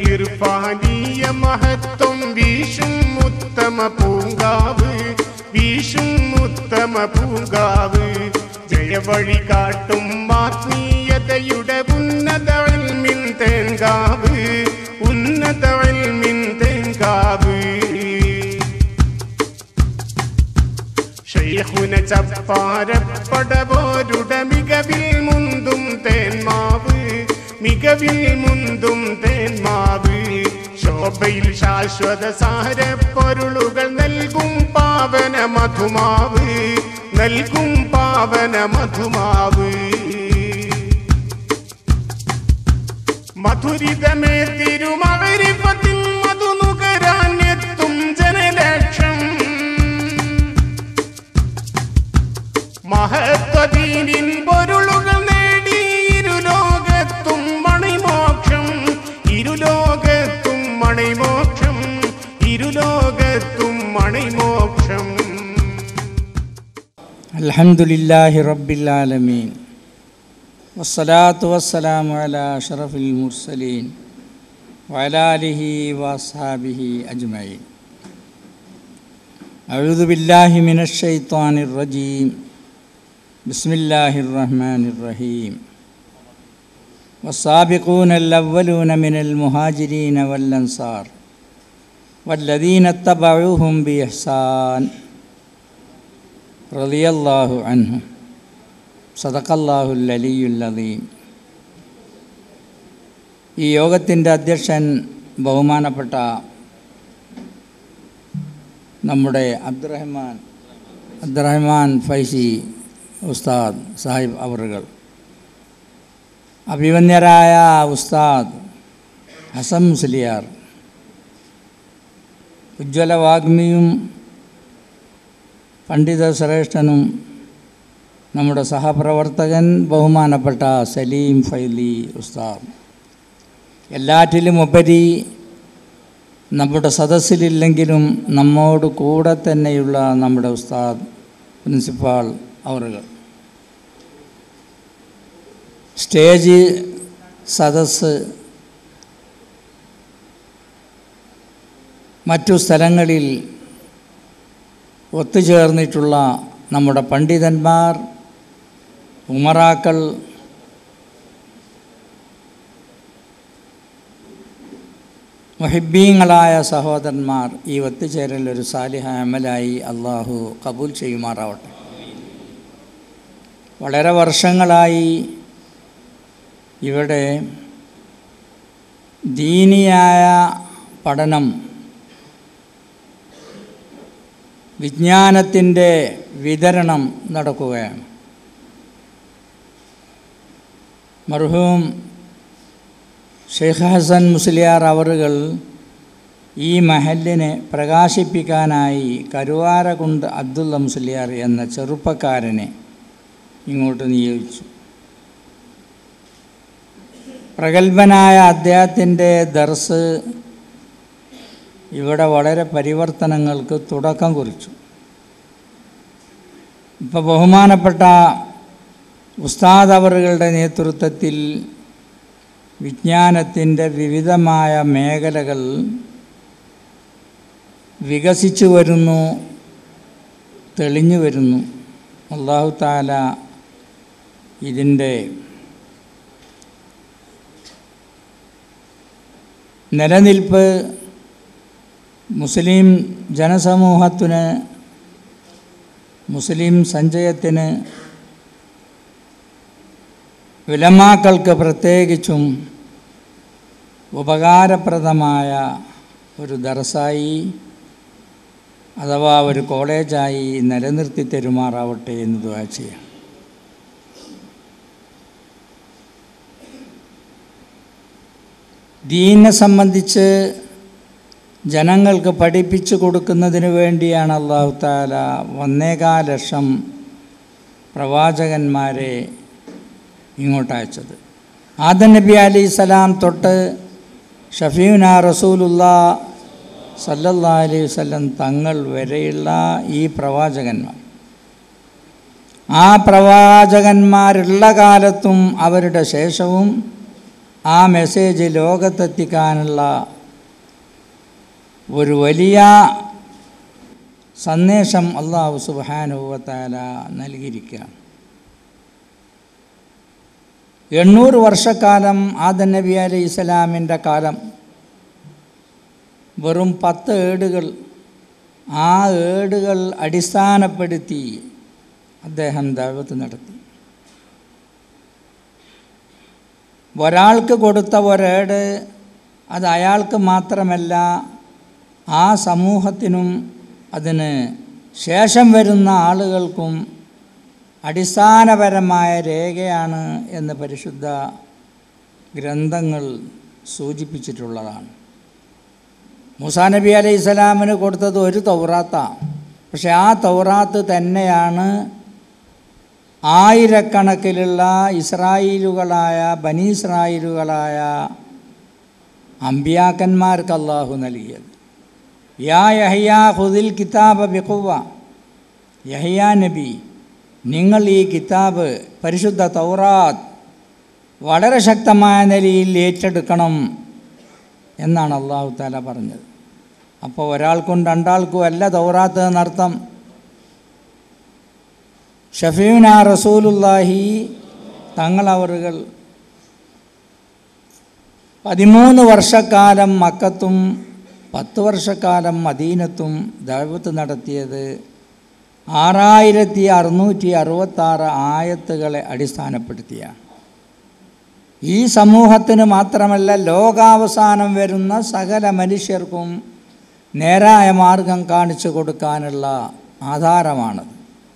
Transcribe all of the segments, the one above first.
ഇർഫാനീയ മഹത്വം വീശും ഉത്തമ പൂങ്കാവ് വീശും ഉത്തമ പൂങ്കാവ് ജയവഴി കാട്ടും ആത്മീയതയുടെ ഉന്നത ഇൽമിൻ തേങ്കാവ് ഉന്നത ഇൽമിൻ തേങ്കാവ് ഷെയ്ഖുന ചപ്പാരപ്പടപോരുടെ മികവിൽ മുന്തും തേന്മാവ് മികവിൽ മുന്തും തേന്മാവ് ശോഭയിൽ ശാശ്വത സാരപ്പൊരുളുകൾ നൽകും പാവന മധുമാവ് നൽകും പാവന മധുമാവ് മധുരിതമേ തിരുമകരിപ്പത്തിൽ മധുനുകരാൻ എത്തും ജനലക്ഷം മഹത്വദീനിൻ പൊരുളുകൾ നേടി ഇരുലോകത്തും മണിമോക്ഷം ഇരുലോകത്തും മണിമോക്ഷം ഇരുലോകത്തും മണിമോക്ഷം الحمد لله رب العالمين والصلاة والسلام على أشرف المرسلين وعلى آله وأصحابه أجمعين أعوذ بالله من الشيطان الرجيم بسم الله الرحمن الرحيم والسابقون الأولون من المهاجرين والأنصار والذين اتبعوهم بإحسان റളിയല്ലാഹു അൻഹു സദക്കല്ലാഹുൽ അലിയുൽ അലീം ഈ യോഗത്തിൻ്റെ അധ്യക്ഷൻ ബഹുമാനപ്പെട്ട നമ്മുടെ അബ്ദുറഹ്മാൻ അബ്ദുറഹ്മാൻ ഫൈസി ഉസ്താദ് സാഹിബ് അവറുകൾ അഭിമന്യരായ ഉസ്താദ് ഹസം മുസ്ലിയാർ ഉജ്ജ്വല വാഗ്മിയും പണ്ഡിത ശ്രേഷ്ഠനും നമ്മുടെ സഹപ്രവർത്തകൻ ബഹുമാനപ്പെട്ട സലീം ഫൈലി ഉസ്താദ് എല്ലാറ്റിലും ഉപരി നമ്മുടെ സദസ്സിലില്ലെങ്കിലും നമ്മോട് കൂടെ തന്നെയുള്ള നമ്മുടെ ഉസ്താദ് പ്രിൻസിപ്പാൾ അവറുകൾ സ്റ്റേജ് സദസ്സ് മറ്റു സ്ഥലങ്ങളിൽ ഒത്തുചേർന്നിട്ടുള്ള നമ്മുടെ പണ്ഡിതന്മാർ ഉമറാക്കൾ മുഹിബീങ്ങളായ സഹോദരന്മാർ ഈ ഒത്തുചേരൽ ഒരു സാലിഹ അമലായി അള്ളാഹു കബൂൽ ചെയ്യുമാറാവട്ടെ വളരെ വർഷങ്ങളായി ഇവിടെ ദീനിയായ പഠനം വിജ്ഞാനത്തിൻ്റെ വിതരണം നടക്കുകയാണ് മർഹൂം ഷെയ്ഖ് ഹസൻ മുസ്ലിയാർ അവറുകൾ ഈ മഹലിനെ പ്രകാശിപ്പിക്കാനായി കരുവാരകുണ്ട് അബ്ദുള്ള മുസ്ലിയാർ എന്ന ചെറുപ്പക്കാരനെ ഇങ്ങോട്ട് നിയോഗിച്ചു പ്രഗത്ഭനായ അദ്ദേഹത്തിൻ്റെ ദർസ് ഇവിടെ വളരെ പരിവർത്തനങ്ങൾക്ക് തുടക്കം കുറിച്ചു ഇപ്പോൾ ബഹുമാനപ്പെട്ട ഉസ്താദ് അവറുകളുടെ നേതൃത്വത്തിൽ വിജ്ഞാനത്തിൻ്റെ വിവിധമായ മേഖലകൾ വികസിച്ചു വരുന്നു തെളിഞ്ഞു വരുന്നു അള്ളാഹു താല ഇതിൻ്റെ നിലനിൽപ്പ് മുസ്ലിം ജനസമൂഹത്തിന് മുസ്ലിം സഞ്ചയത്തിന് വിലമാക്കൾക്ക് പ്രത്യേകിച്ചും ഉപകാരപ്രദമായ ഒരു ദർസായി അഥവാ ഒരു കോളേജായി നിലനിർത്തി തെരുമാറാവട്ടെ എന്ന് ദുആ ചെയ്യാം ദീനെ സംബന്ധിച്ച് ജനങ്ങൾക്ക് പഠിപ്പിച്ചു കൊടുക്കുന്നതിന് വേണ്ടിയാണ് അള്ളാഹു താല ഒന്നേകാൽ ലക്ഷം പ്രവാചകന്മാരെ ഇങ്ങോട്ട് അയച്ചത് ആദം നബി അലി സ്വലാം തൊട്ട് ഷഫീന റസൂലുള്ള സല്ലല്ലാ അലൈഹി വസല്ലം തങ്ങൾ വരെയുള്ള ഈ പ്രവാചകന്മാർ ആ പ്രവാചകന്മാരുള്ള കാലത്തും അവരുടെ ശേഷവും ആ മെസ്സേജ് ലോകത്തെത്തിക്കാനുള്ള ഒരു വലിയ സന്ദേശം അള്ളാഹു സുബാനുവത്താല നൽകിയിരിക്കുകയാണ് എണ്ണൂറ് വർഷക്കാലം ആദൻ നബി അലൈഹി ഇസ്ലാമിൻ്റെ കാലം വെറും പത്ത് ഏടുകൾ ആ ഏടുകൾ അടിസ്ഥാനപ്പെടുത്തി അദ്ദേഹം ദൈവത്ത് നടത്തി ഒരാൾക്ക് കൊടുത്ത ഒരേട് അത് അയാൾക്ക് മാത്രമല്ല ആ സമൂഹത്തിനും അതിന് ശേഷം വരുന്ന ആളുകൾക്കും അടിസ്ഥാനപരമായ രേഖയാണ് എന്ന് പരിശുദ്ധ ഗ്രന്ഥങ്ങൾ സൂചിപ്പിച്ചിട്ടുള്ളതാണ് മൂസാ നബി അലൈഹി സ്വലാമിന് കൊടുത്തത് ഒരു തൗറാത്താണ് പക്ഷെ ആ തൗറാത്ത് തന്നെയാണ് ആയിരക്കണക്കിലുള്ള ഇസ്രായേലുകളായ ബനീസ്രായേലുകളായ അമ്പിയാക്കന്മാർക്ക് അള്ളാഹു നൽകിയത് യാ യഹ്യാ ഹുദിൽ കിതാബ് ബിഖുവ യഹ്യാ നബി നിങ്ങൾ ഈ കിതാബ് പരിശുദ്ധ തൗറാത്ത് വളരെ ശക്തമായ നിലയിൽ ഏറ്റെടുക്കണം എന്നാണ് അള്ളാഹു താല പറഞ്ഞത് അപ്പോൾ ഒരാൾക്കും രണ്ടാൾക്കും അല്ല തൗറാത്ത് എന്നർത്ഥം ഷഫീന റസൂലുല്ലാഹി തങ്ങളവറുകൾ പതിമൂന്ന് വർഷക്കാലം മക്കത്തും പത്ത് വർഷക്കാലം മദീനത്തും ദഴവത്ത് നടത്തിയത് ആറായിരത്തി അറുന്നൂറ്റി അറുപത്താറ് ആയത്തുകളെ അടിസ്ഥാനപ്പെടുത്തിയാണ് ഈ സമൂഹത്തിന് മാത്രമല്ല ലോകാവസാനം വരുന്ന സകല മനുഷ്യർക്കും നേരായ മാർഗം കാണിച്ചു കൊടുക്കാനുള്ള ആധാരമാണത്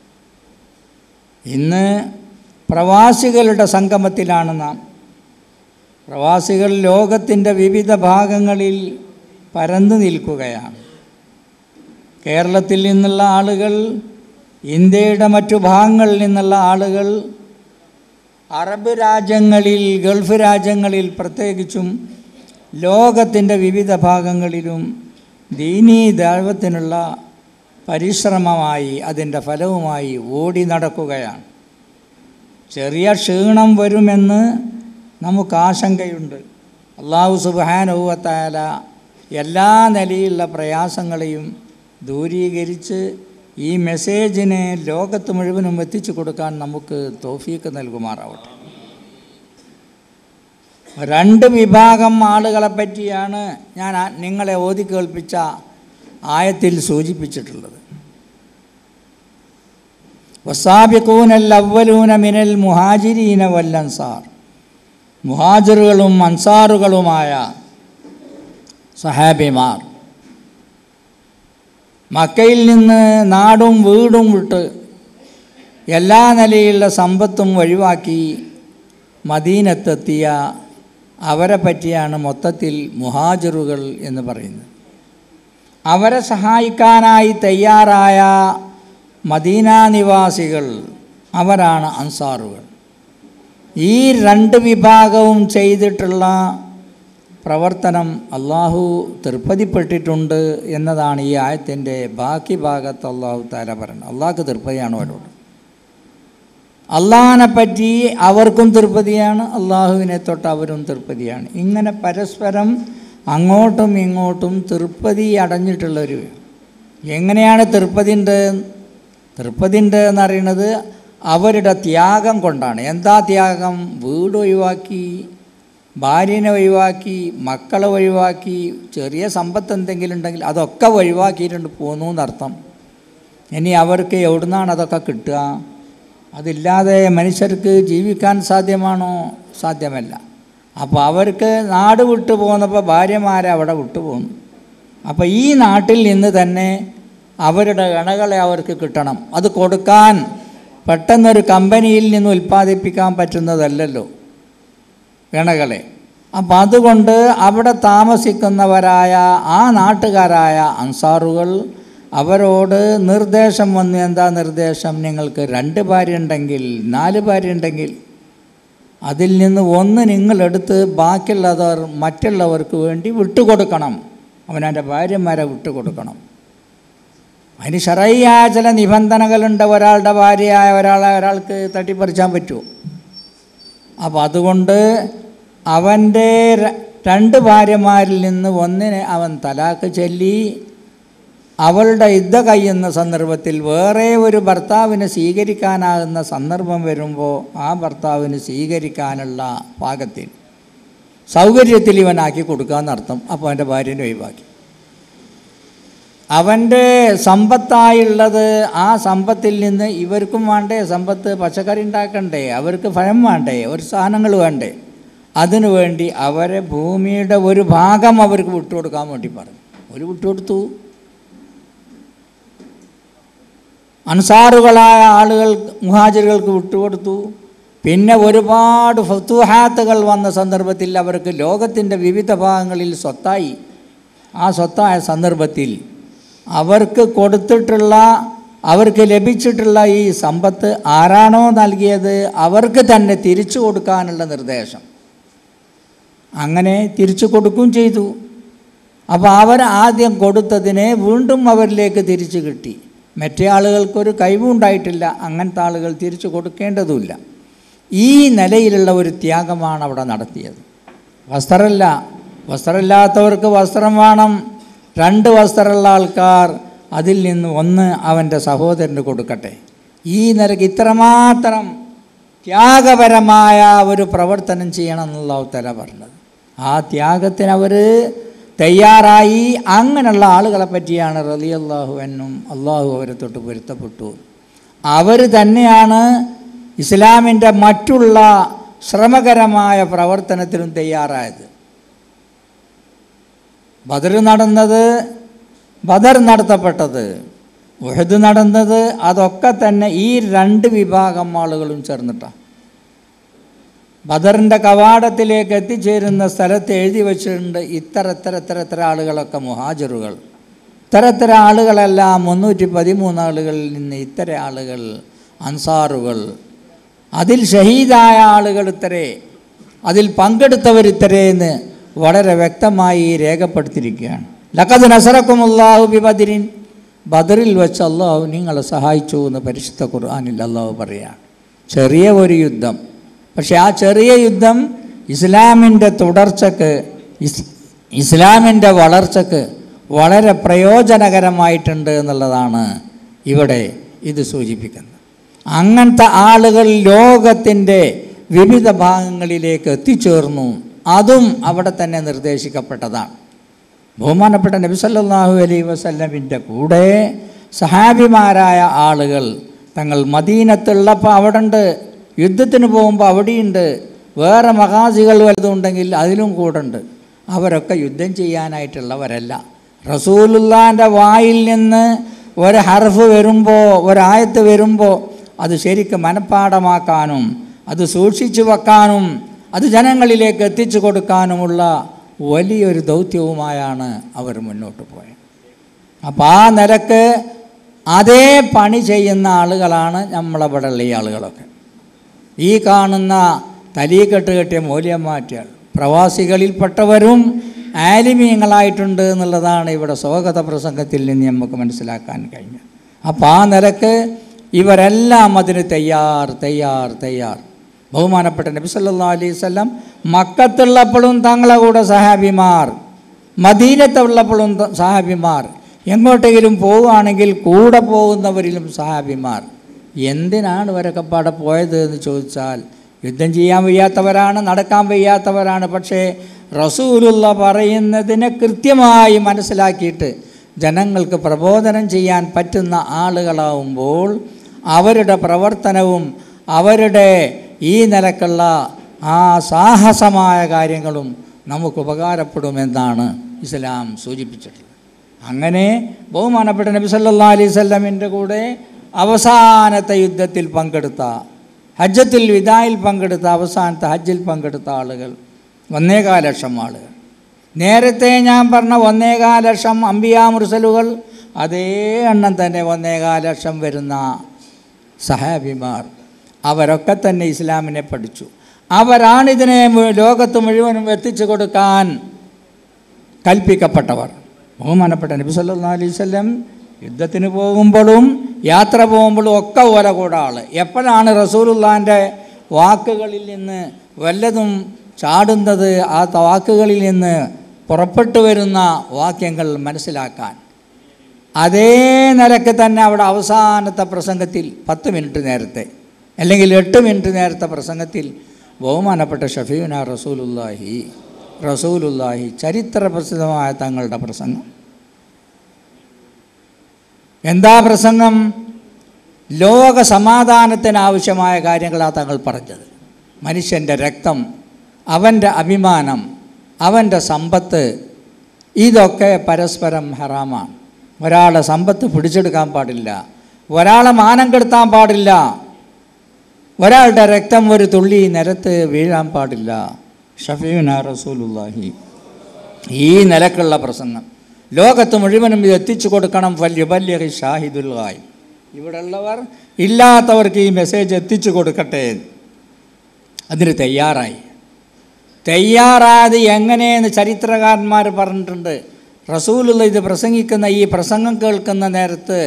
ഇന്ന് പ്രവാസികളുടെ സംഗമത്തിലാണ് നാം പ്രവാസികൾ ലോകത്തിൻ്റെ വിവിധ ഭാഗങ്ങളിൽ പരന്നു നിൽക്കുകയാണ് കേരളത്തിൽ നിന്നുള്ള ആളുകൾ ഇന്ത്യയുടെ മറ്റു ഭാഗങ്ങളിൽ നിന്നുള്ള ആളുകൾ അറബ് രാജ്യങ്ങളിൽ ഗൾഫ് രാജ്യങ്ങളിൽ പ്രത്യേകിച്ചും ലോകത്തിൻ്റെ വിവിധ ഭാഗങ്ങളിലും ദീനീ ദൈവത്തിനുള്ള പരിശ്രമമായി അതിൻ്റെ ഫലവുമായി ഓടി നടക്കുകയാണ് ചെറിയ ക്ഷീണം വരുമെന്ന് നമുക്ക് ആശങ്കയുണ്ട് അള്ളാഹു സുബാനുഭവത്തായാല എല്ലാ നിലയിലുള്ള പ്രയാസങ്ങളെയും ദൂരീകരിച്ച് ഈ മെസ്സേജിനെ ലോകത്ത് മുഴുവനും എത്തിച്ചു കൊടുക്കാൻ നമുക്ക് തോഫീക്ക് നൽകുമാറാവട്ടെ രണ്ട് വിഭാഗം ആളുകളെ പറ്റിയാണ് ഞാൻ ആ- നിങ്ങളെ ഓതി കേൾപ്പിച്ച ആയത്തിൽ സൂചിപ്പിച്ചിട്ടുള്ളത് വസാബിക്കൂനൽ അവലൂന മിനൽ മുഹാജിരീന വല്ലൻസാർ മുഹാജിറുകളും അൻസാറുകളുമായ സഹാബിമാർ മക്കയിൽ നിന്ന് നാടും വീടും വിട്ട് എല്ലാ നിലയിലുള്ള സമ്പത്തും ഒഴിവാക്കി മദീനത്തെത്തിയ അവരെ പറ്റിയാണ് മൊത്തത്തിൽ മുഹാജിറുകൾ എന്ന് പറയുന്നത് അവരെ സഹായിക്കാനായി തയ്യാറായ മദീന നിവാസികൾ അവരാണ് അൻസാറുകൾ ഈ രണ്ട് വിഭാഗവും ചെയ്തിട്ടുള്ള പ്രവർത്തനം അള്ളാഹു തൃപ്പതിപ്പെട്ടിട്ടുണ്ട് എന്നതാണ് ഈ ആയത്തിൻ്റെ ബാക്കി ഭാഗത്ത് അള്ളാഹു താല പറയുന്നത് അള്ളാഹ്ക്ക് തൃപ്പതിയാണ് അവരോട് അള്ളാഹിനെ പറ്റി അവർക്കും തൃപ്പതിയാണ് അള്ളാഹുവിനെ തൊട്ട് അവരും തൃപ്പതിയാണ് ഇങ്ങനെ പരസ്പരം അങ്ങോട്ടും ഇങ്ങോട്ടും തൃപ്പതി അടഞ്ഞിട്ടുള്ളൊരു എങ്ങനെയാണ് തൃപ്പതിൻ്റെ തൃപ്പതിൻ്റെ എന്ന് പറയുന്നത് അവരുടെ ത്യാഗം കൊണ്ടാണ് എന്താ ത്യാഗം വീട് ഒഴിവാക്കി ഭാര്യനെ ഒഴിവാക്കി മക്കളെ ഒഴിവാക്കി ചെറിയ സമ്പത്ത് എന്തെങ്കിലും ഉണ്ടെങ്കിൽ അതൊക്കെ ഒഴിവാക്കിയിട്ടുണ്ട് പോന്നു എന്നർത്ഥം ഇനി അവർക്ക് എവിടുന്നാണ് അതൊക്കെ കിട്ടുക അതില്ലാതെ മനുഷ്യർക്ക് ജീവിക്കാൻ സാധ്യമാണോ സാധ്യമല്ല അപ്പോൾ അവർക്ക് നാട് വിട്ടു പോന്നപ്പോൾ ഭാര്യമാരെ അവിടെ വിട്ടു പോന്നു അപ്പോൾ ഈ നാട്ടിൽ നിന്ന് തന്നെ അവരുടെ ഇണകളെ അവർക്ക് കിട്ടണം അത് കൊടുക്കാൻ പെട്ടെന്നൊരു കമ്പനിയിൽ നിന്ന് ഉൽപ്പാദിപ്പിക്കാൻ പറ്റുന്നതല്ലല്ലോ ഇണകളെ അപ്പം അതുകൊണ്ട് അവിടെ താമസിക്കുന്നവരായ ആ നാട്ടുകാരായ അൻസാറുകൾ അവരോട് നിർദ്ദേശം വന്നു എന്താ നിർദ്ദേശം നിങ്ങൾക്ക് രണ്ട് ഭാര്യ ഉണ്ടെങ്കിൽ നാല് ഭാര്യ ഉണ്ടെങ്കിൽ അതിൽ നിന്ന് ഒന്ന് നിങ്ങളെടുത്ത് ബാക്കിയുള്ളവർ മറ്റുള്ളവർക്ക് വേണ്ടി വിട്ടുകൊടുക്കണം അവനവൻ്റെ ഭാര്യമാരെ വിട്ടുകൊടുക്കണം അതിന് ഷറയ്യായ ചില നിബന്ധനകളുണ്ട് ഒരാളുടെ ഭാര്യയായ ഒരാളെ ഒരാൾക്ക് തട്ടിപ്പറിച്ചാൻ പറ്റുമോ അപ്പോൾ അതുകൊണ്ട് അവൻ്റെ ര- രണ്ട് ഭാര്യമാരിൽ നിന്ന് ഒന്നിനെ അവൻ തലാക്ക് ചൊല്ലി അവളുടെ യുദ്ധ കഴിയുന്ന സന്ദർഭത്തിൽ വേറെ ഒരു ഭർത്താവിനെ സ്വീകരിക്കാനാകുന്ന സന്ദർഭം വരുമ്പോൾ ആ ഭർത്താവിന് സ്വീകരിക്കാനുള്ള പാകത്തിൽ സൗകര്യത്തിൽ ഇവനാക്കി കൊടുക്കാമെന്നർത്ഥം അപ്പോൾ അവൻ്റെ ഭാര്യനെ ഒഴിവാക്കി അവൻ്റെ സമ്പത്തായുള്ളത് ആ സമ്പത്തിൽ നിന്ന് ഇവർക്കും വേണ്ടേ സമ്പത്ത് പച്ചക്കറി ഉണ്ടാക്കണ്ടേ അവർക്ക് ഫലം വേണ്ടേ ഒരു സാധനങ്ങൾ വേണ്ടേ അതിനു വേണ്ടി അവരെ ഭൂമിയുടെ ഒരു ഭാഗം അവർക്ക് വിട്ടുകൊടുക്കാൻ വേണ്ടി പറഞ്ഞു ഒരു വിട്ടുകൊടുത്തു അൻസാറുകളായ ആളുകൾ മുഹാജിറുകൾക്ക് വിട്ടുകൊടുത്തു പിന്നെ ഒരുപാട് ഫത്തുഹാത്തുകൾ വന്ന സന്ദർഭത്തിൽ അവർക്ക് ലോകത്തിൻ്റെ വിവിധ ഭാഗങ്ങളിൽ സ്വത്തായി ആ സ്വത്തായ സന്ദർഭത്തിൽ അവർക്ക് കൊടുത്തിട്ടുള്ള അവർക്ക് ലഭിച്ചിട്ടുള്ള ഈ സമ്പത്ത് ആരാണോ നൽകിയത് അവർക്ക് തന്നെ തിരിച്ചു കൊടുക്കാനുള്ള നിർദ്ദേശം അങ്ങനെ തിരിച്ചു കൊടുക്കുകയും ചെയ്തു അപ്പോൾ അവർ ആദ്യം കൊടുത്തതിനെ വീണ്ടും അവരിലേക്ക് തിരിച്ചു കിട്ടി മറ്റേ ആളുകൾക്കൊരു കഴിവുണ്ടായിട്ടില്ല അങ്ങനത്തെ ആളുകൾ തിരിച്ചു കൊടുക്കേണ്ടതുമില്ല ഈ നിലയിലുള്ള ഒരു ത്യാഗമാണ് അവിടെ നടത്തിയത് വസ്ത്രമല്ല വസ്ത്രമില്ലാത്തവർക്ക് വസ്ത്രം വേണം രണ്ട് വസ്ത്രമുള്ള ആൾക്കാർ അതിൽ നിന്ന് ഒന്ന് അവൻ്റെ സഹോദരന് കൊടുക്കട്ടെ ഈ നിലയ്ക്ക് ഇത്രമാത്രം ത്യാഗപരമായ ഒരു പ്രവർത്തനം ചെയ്യണം എന്നുള്ള തല പറഞ്ഞത് ആ ത്യാഗത്തിന് അവർ തയ്യാറായി അങ്ങനെയുള്ള ആളുകളെ പറ്റിയാണ് റലി അള്ളാഹു എന്നും അള്ളാഹു അവരെ തൊട്ട് പൊരുത്തപ്പെട്ടു അവർ തന്നെയാണ് ഇസ്ലാമിൻ്റെ മറ്റുള്ള ശ്രമകരമായ പ്രവർത്തനത്തിനും തയ്യാറായത് ബദർ നടന്നത് ബദർ നടത്തപ്പെട്ടത് ഉഹദ് നടന്നത് അതൊക്കെ തന്നെ ഈ രണ്ട് വിഭാഗം ആളുകളും ചേർന്നിട്ടാണ് ബദറിൻ്റെ കവാടത്തിലേക്ക് എത്തിച്ചേരുന്ന സ്ഥലത്ത് എഴുതി വച്ചിട്ടുണ്ട് ഇത്ര ഇത്ര ഇത്ര ഇത്ര ആളുകളൊക്കെ മുഹാജറുകൾ ഇത്ര ഇത്ര ആളുകളെല്ലാം മുന്നൂറ്റി പതിമൂന്ന് ആളുകളിൽ നിന്ന് ഇത്ര ആളുകൾ അൻസാറുകൾ അതിൽ ഷഹീദായ ആളുകൾ ഇത്രേ അതിൽ പങ്കെടുത്തവർ ഇത്രയെന്ന് വളരെ വ്യക്തമായി രേഖപ്പെടുത്തിയിരിക്കുകയാണ് ലക്കത് നസറക്കുമുല്ലാഹു ബി ബദിരിൻ ബദറിൽ വെച്ച് അള്ളാഹു നിങ്ങളെ സഹായിച്ചു എന്ന് പരിശുദ്ധ ഖുർആാനിൽ അള്ളാഹു പറയുകയാണ് ചെറിയ ഒരു യുദ്ധം പക്ഷേ ആ ചെറിയ യുദ്ധം ഇസ്ലാമിൻ്റെ തുടർച്ചക്ക് ഇസ് ഇസ്ലാമിൻ്റെ വളർച്ചക്ക് വളരെ പ്രയോജനകരമായിട്ടുണ്ട് എന്നുള്ളതാണ് ഇവിടെ ഇത് സൂചിപ്പിക്കുന്നത് അങ്ങനത്തെ ആളുകൾ ലോകത്തിൻ്റെ വിവിധ ഭാഗങ്ങളിലേക്ക് എത്തിച്ചേർന്നു അതും അവിടെ തന്നെ നിർദ്ദേശിക്കപ്പെട്ടതാണ് ബഹുമാനപ്പെട്ട നബി സല്ലല്ലാഹു അലൈഹി വസല്ലമിൻ്റെ കൂടെ സഹാബിമാരായ ആളുകൾ തങ്ങൾ മദീനത്തുള്ളപ്പോൾ അവിടെ ഉണ്ട് യുദ്ധത്തിന് പോകുമ്പോൾ അവിടെയുണ്ട് വേറെ മഹാസികൾ വലുതുണ്ടെങ്കിൽ അതിലും കൂടെ ഉണ്ട് അവരൊക്കെ യുദ്ധം ചെയ്യാനായിട്ടുള്ളവരല്ല റസൂലുള്ളാൻ്റെ വായിൽ നിന്ന് ഒരു ഹർഫ് വരുമ്പോൾ ഒരായത്ത് വരുമ്പോൾ അത് ശരിക്കും മനഃപ്പാടമാക്കാനും അത് സൂക്ഷിച്ചു വെക്കാനും അത് ജനങ്ങളിലേക്ക് എത്തിച്ചു കൊടുക്കാനുമുള്ള വലിയൊരു ദൗത്യവുമായാണ് അവർ മുന്നോട്ട് പോയത് അപ്പോൾ ആ നിലക്ക് അതേ പണി ചെയ്യുന്ന ആളുകളാണ് നമ്മളവിടെ ഈ ആളുകളൊക്കെ ഈ കാണുന്ന തലീക്കെട്ട് കെട്ടിയ മൂല്യമാറ്റകൾ പ്രവാസികളിൽപ്പെട്ടവരും ആലിമീങ്ങളായിട്ടുണ്ട് എന്നുള്ളതാണ് ഇവിടെ സ്വാഗത പ്രസംഗത്തിൽ നിന്ന് നമുക്ക് മനസ്സിലാക്കാൻ കഴിഞ്ഞത് അപ്പോൾ ആ നിലക്ക് ഇവരെല്ലാം അതിന് തയ്യാർ തയ്യാർ തയ്യാർ ബഹുമാനപ്പെട്ട നബി സല്ലാ അലൈഹി സ്വല്ലം മക്കത്തുള്ളപ്പോഴും തങ്ങളെ കൂടെ സഹാബിമാർ മദീനത്തുള്ളപ്പോഴും ത- സഹാബിമാർ എങ്ങോട്ടെങ്കിലും പോവുകയാണെങ്കിൽ കൂടെ പോകുന്നവരിലും സഹാബിമാർ എന്തിനാണ് ഇവരൊക്കെ പാടെ പോയത് എന്ന് ചോദിച്ചാൽ യുദ്ധം ചെയ്യാൻ വയ്യാത്തവരാണ് നടക്കാൻ വയ്യാത്തവരാണ് പക്ഷേ റസൂലുള്ള പറയുന്നതിനെ കൃത്യമായി മനസ്സിലാക്കിയിട്ട് ജനങ്ങൾക്ക് പ്രബോധനം ചെയ്യാൻ പറ്റുന്ന ആളുകളാവുമ്പോൾ അവരുടെ പ്രവർത്തനവും അവരുടെ ഈ നിലക്കുള്ള ആ സാഹസമായ കാര്യങ്ങളും നമുക്ക് ഉപകാരപ്പെടുമെന്നാണ് ഇസ്ലാം സൂചിപ്പിച്ചിട്ടുള്ളത് അങ്ങനെ ബഹുമാനപ്പെട്ട നബി സല്ലാ അലൈഹി സ്വല്ലമിൻ്റെ കൂടെ അവസാനത്തെ യുദ്ധത്തിൽ പങ്കെടുത്ത ഹജ്ജത്തിൽ വിദായിൽ പങ്കെടുത്ത അവസാനത്തെ ഹജ്ജിൽ പങ്കെടുത്ത ആളുകൾ ഒന്നേകാൽ ലക്ഷം ആളുകൾ നേരത്തെ ഞാൻ പറഞ്ഞ ഒന്നേകാൽ ലക്ഷം അമ്പിയാ മുർസലുകൾ അതേ എണ്ണം തന്നെ ഒന്നേകാൽ ലക്ഷം വരുന്ന സഹാബിമാർ അവരൊക്കെ തന്നെ ഇസ്ലാമിനെ പഠിച്ചു അവരാണിതിനെ മു- ലോകത്ത് മുഴുവനും എത്തിച്ചു കൊടുക്കാൻ കൽപ്പിക്കപ്പെട്ടവർ ബഹുമാനപ്പെട്ട നബി സല്ലല്ലാഹു അലൈഹി വസല്ലം യുദ്ധത്തിന് പോകുമ്പോഴും യാത്ര പോകുമ്പോഴും ഒക്കെ ഓല കൂടെ ആൾ എപ്പോഴാണ് റസൂലുള്ളാൻ്റെ വാക്കുകളിൽ നിന്ന് വല്ലതും ചാടുന്നത് ആ വാക്കുകളിൽ നിന്ന് പുറപ്പെട്ടു വരുന്ന വാക്യങ്ങൾ മനസ്സിലാക്കാൻ അതേ നിലക്ക് തന്നെ അവിടെ അവസാനത്തെ പ്രസംഗത്തിൽ പത്ത് മിനിറ്റ് നേരത്തെ അല്ലെങ്കിൽ എട്ട് മിനിറ്റ് നേരത്തെ പ്രസംഗത്തിൽ ബഹുമാനപ്പെട്ട ഷഫീന റസൂലുല്ലാഹി റസൂലുല്ലാഹി ചരിത്ര പ്രസിദ്ധമായ തങ്ങളുടെ പ്രസംഗം എന്താ പ്രസംഗം ലോക സമാധാനത്തിന് ആവശ്യമായ കാര്യങ്ങളാണ് തങ്ങൾ പറഞ്ഞത് മനുഷ്യൻ്റെ രക്തം അവൻ്റെ അഭിമാനം അവൻ്റെ സമ്പത്ത് ഇതൊക്കെ പരസ്പരം ഹറാമാണ് ഒരാളെ സമ്പത്ത് പിടിച്ചെടുക്കാൻ പാടില്ല ഒരാളെ മാനം കെടുത്താൻ പാടില്ല ഒരാളുടെ രക്തം ഒരു തുള്ളി നിരത്ത് വീഴാൻ പാടില്ല ഷഫീന റസൂലുല്ലാഹി ഈ നിലക്കുള്ള പ്രസംഗം ലോകത്ത് മുഴുവനും ഇത് എത്തിച്ചു കൊടുക്കണം വല്യ ഷാഹിദുൽ ഗായ് ഇവിടെയുള്ളവർ ഇല്ലാത്തവർക്ക് ഈ മെസ്സേജ് എത്തിച്ചു കൊടുക്കട്ടെ അതിന് തയ്യാറായി തയ്യാറായത് എങ്ങനെയെന്ന് ചരിത്രകാരന്മാർ പറഞ്ഞിട്ടുണ്ട് റസൂലുള്ള ഇത് പ്രസംഗിക്കുന്ന ഈ പ്രസംഗം കേൾക്കുന്ന നേരത്ത്